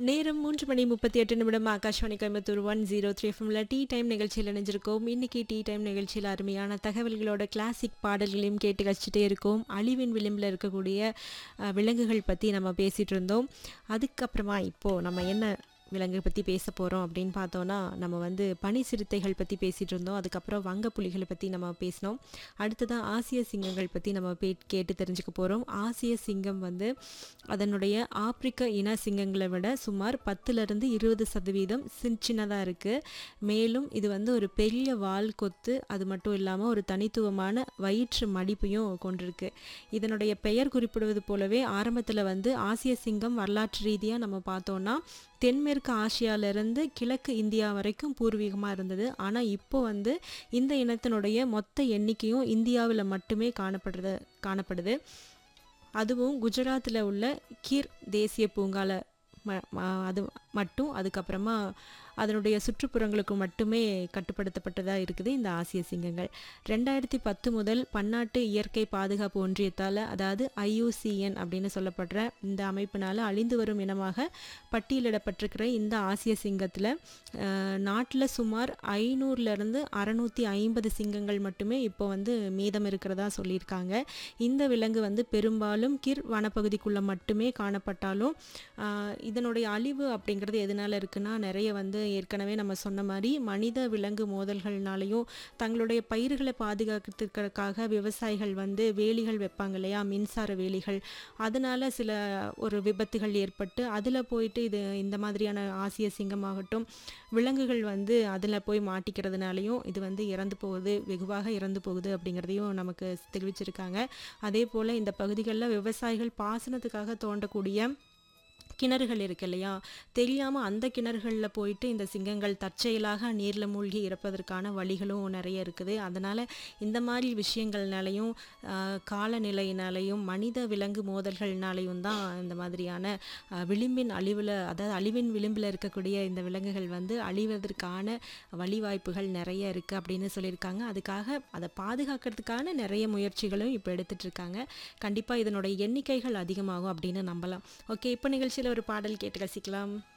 நேரம் மூன்று மணி முப்பத்தி எட்டு நிமிடம் Akashvani Coimbatore one zero three எஃப்எம்ல டீ டைம் நிகழ்ச்சியில் இணைஞ்சிருக்கோம் இன்னைக்கு டீ டைம் நிகழ்ச்சியில் அருமையான தகவல்களோட கிளாசிக் பாடல்களையும் கேட்டு கழிச்சிட்டே இருக்கோம் அழிவின் விளிம்பில் இருக்கக்கூடிய அஹ், விலங்குகள் பற்றி நம்ம பேசிகிட்டு இருந்தோம் அதுக்கப்புறமா இப்போது நம்ம என்ன விலங்கு பற்றி பேச போகிறோம் அப்படின்னு பார்த்தோன்னா நம்ம வந்து பனி சிறுத்தைகள் பற்றி பேசிகிட்டு இருந்தோம் அதுக்கப்புறம் வங்க புலிகளை பற்றி நம்ம பேசினோம் அடுத்ததான் ஆசிய சிங்கங்கள் பற்றி நம்ம பே கேட்டு தெரிஞ்சுக்க போகிறோம் ஆசிய சிங்கம் வந்து அதனுடைய ஆப்பிரிக்க இன சிங்கங்களை விட சுமார் பத்துலேருந்து இருபது சதவீதம் சின் சின்னதாக இருக்குது மேலும் இது வந்து ஒரு பெரிய வால் கொத்து அது மட்டும் இல்லாமல் ஒரு தனித்துவமான வயிற்று மடிப்பையும் கொண்டிருக்கு இதனுடைய பெயர் குறிப்பிடுவது போலவே ஆரம்பத்தில் வந்து ஆசிய சிங்கம் வரலாற்று ரீதியாக நம்ம பார்த்தோன்னா தென்மேற்கு ஆசியாவிலிருந்து கிழக்கு இந்தியா வரைக்கும் பூர்வீகமாக இருந்தது ஆனால் இப்போ வந்து இந்த இனத்தினுடைய மொத்த எண்ணிக்கையும் இந்தியாவில் மட்டுமே காணப்படுறது காணப்படுது அதுவும் குஜராத்தில் உள்ள கீர் தேசிய பூங்கால ம ம- அது மட்டும் அதுக்கப்புறமா அதனுடைய சுற்றுப்புறங்களுக்கு மட்டுமே கட்டுப்படுத்தப்பட்டதாக இருக்குது இந்த ஆசிய சிங்கங்கள் ரெண்டாயிரத்தி பத்து முதல் பன்னாட்டு இயற்கை பாதுகாப்பு ஒன்றியத்தால் அதாவது ஐயூசிஎன் அப்படின்னு சொல்லப்படுற இந்த அமைப்பினால் அழிந்து வரும் இனமாக பட்டியலிடப்பட்டிருக்கிற இந்த ஆசிய சிங்கத்தில் நாட்டில் சுமார் ஐநூறுலேருந்து அறநூற்றி ஐம்பது சிங்கங்கள் மட்டுமே இப்போ வந்து மீதம் இருக்கிறதா சொல்லியிருக்காங்க இந்த விலங்கு வந்து பெரும்பாலும் கிர் வனப்பகுதிக்குள்ளே மட்டுமே காணப்பட்டாலும் ஆஹ், இதனுடைய அழிவு அப்படிங்கிறது எதனால இருக்குன்னா நிறைய வந்து ஏற்கனவே நம்ம சொன்ன மாதிரி மனித விலங்கு மோதல்கள்னாலையும் தங்களுடைய பயிர்களை பாதுகாக்கிறதுக்காக விவசாயிகள் வந்து வேலிகள் வைப்பாங்க இல்லையா மின்சார வேலிகள் அதனால சில ஒரு விபத்துகள் ஏற்பட்டு அதில் போயிட்டு இது இந்த மாதிரியான ஆசிய சிங்கமாகட்டும் விலங்குகள் வந்து அதில் போய் மாட்டிக்கிறதுனாலையும் இது வந்து இறந்து போகுது வெகுவாக இறந்து போகுது அப்படிங்கிறதையும் நமக்கு தெரிவிச்சிருக்காங்க அதே போல் இந்த பகுதிகளில் விவசாயிகள் பாசனத்துக்காக தோண்டக்கூடிய கிணறுகள் இருக்கு இல்லையா தெரியாமல் அந்த கிணறுகளில் போயிட்டு இந்த சிங்கங்கள் தற்செயலாக நீரில் மூழ்கி இறப்பதற்கான வழிகளும் நிறைய இருக்குது அதனால் இந்த மாதிரி விஷயங்கள்னாலையும் ஆஹ், காலநிலையினாலையும் மனித விலங்கு மோதல்கள்னாலையும் தான் இந்த மாதிரியான ஆஹ், விளிம்பின் அழிவில் அதாவது அழிவின் விளிம்பில் இருக்கக்கூடிய இந்த விலங்குகள் வந்து அழிவதற்கான வழிவாய்ப்புகள் நிறைய இருக்குது அப்படின்னு சொல்லியிருக்காங்க அதுக்காக அதை பாதுகாக்கிறதுக்கான நிறைய முயற்சிகளும் இப்போ எடுத்துட்டு இருக்காங்க கண்டிப்பாக இதனுடைய எண்ணிக்கைகள் அதிகமாகும் அப்படின்னு நம்பலாம் ஓகே இப்போ நிகழ்ச்சியில் ஒரு பாடல் கேட்டு ரசிக்கலாம்